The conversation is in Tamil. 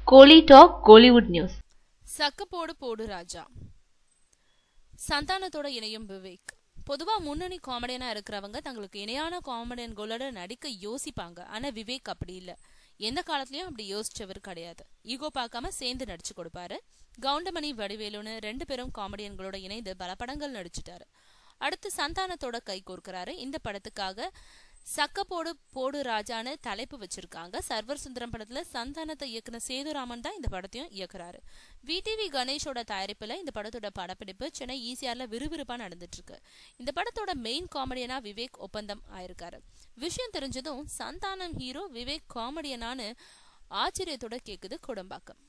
கோலி டாக் கோலிவுட் நியூஸ் சக்கப்போடு போடு ராஜா சந்தானத்தோட இணையும் விவேக் பொதுவா முன்னணி காமெடியனா இருக்கிறவங்க தங்களுக்கு இணையான காமெடியன்களோட நடிக்க யோசிப்பாங்க ஆனா விவேக் அப்படி இல்ல எந்த காலத்துலயும் அப்படி யோசிச்சவர் கிடையாது ஈகோ பார்க்காம சேர்ந்து நடிச்சு கொடுப்பாரு கவுண்டமணி வடிவேலுன்னு ரெண்டு பேரும் காமெடியன்களோட இணைந்து பல படங்கள் நடிச்சிட்டாரு அடுத்து சந்தானத்தோட கை கோர்க்கிறாரு இந்த படத்துக்காக சக்கப்போடு போடு ராஜான்னு தலைப்பு வச்சிருக்காங்க சர்வர் சுந்தரம் படத்துல சந்தானத்தை இயக்குன சேதுராமன் தான் இந்த படத்தையும் இயக்குறாரு விடிவி கணேஷோட தயாரிப்புல இந்த படத்தோட படப்பிடிப்பு சென்னை ஈசிஆர்ல விறுவிறுப்பா நடந்துட்டு இருக்கு இந்த படத்தோட மெயின் காமெடியனா விவேக் ஒப்பந்தம் ஆயிருக்காரு விஷயம் தெரிஞ்சதும் சந்தானம் ஹீரோ விவேக் காமெடியனான்னு ஆச்சரியத்தோட கேக்குது குடம்பாக்கம்